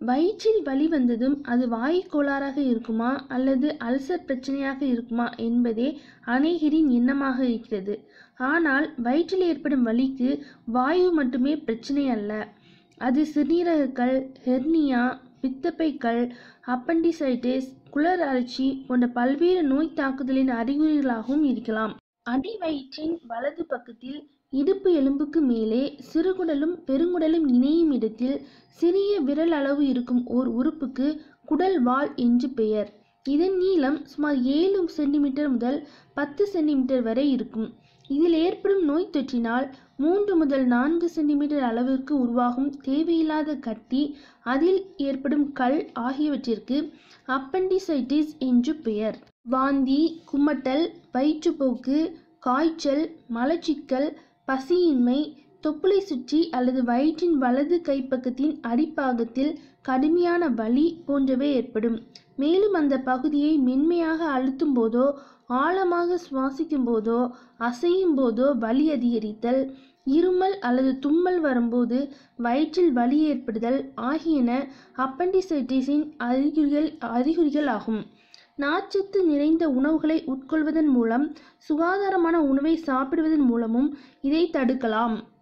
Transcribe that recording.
வயிற்றில் வலி வந்ததும் அது வாயுக் கோளாறாக இருக்குமா அல்லது அல்சர் பிரச்சனையாக இருக்குமா என்பதே அநேகரின் எண்ணமாக இருக்கிறது ஆனால் வயிற்றில் ஏற்படும் வலிக்கு வாயு மட்டுமே பிரச்சனை அல்ல அது சிறுநீரகக்கல் ஹெர்னியா பித்தப்பைக்கல் அப்பண்டிசைட்டிஸ் குளர் அழற்சி போன்ற பல்வேறு நோய் தாக்குதலின் அறிகுறிகளாகவும் இருக்கலாம் அடிவயிற்றின் வலது பக்கத்தில் இடுப்பு எலும்புக்கு மேலே சிறுகுடலும் பெருங்குடலும் இணையும் இடத்தில் சிறிய விரல் அளவு இருக்கும் ஓர் உறுப்புக்கு குடல் வால் என்று பெயர் இதன் நீளம் சுமார் ஏழு சென்டிமீட்டர் முதல் பத்து சென்டிமீட்டர் வரை இருக்கும் இதில் ஏற்படும் நோய் தொற்றினால் மூன்று முதல் நான்கு சென்டிமீட்டர் அளவிற்கு உருவாகும் தேவையில்லாத கட்டி அதில் ஏற்படும் கல் ஆகியவற்றிற்கு அப்பண்டிசைட்டிஸ் என்று பெயர் வாந்தி குமட்டல் வயிற்றுப்போக்கு காய்ச்சல் மலச்சிக்கல் பசியின்மை தொப்புளை சுற்றி அல்லது வயிற்றின் வலது கைப்பக்கத்தின் அடிப்பாகத்தில் கடுமையான வலி போன்றவை ஏற்படும் மேலும் அந்த பகுதியை மென்மையாக அழுத்தும் போதோ ஆழமாக சுவாசிக்கும் போதோ அசையும் போதோ வலி அதிகரித்தல் இருமல் அல்லது தும்மல் வரும்போது வயிற்றில் வலி ஏற்படுதல் ஆகியன அப்பண்டிசைட்டிஸின் அறிகுறிகள் அறிகுறிகள் ஆகும் நார்ச்சத்து நிறைந்த உணவுகளை உட்கொள்வதன் மூலம் சுகாதாரமான உணவை சாப்பிடுவதன் மூலமும் இதை தடுக்கலாம்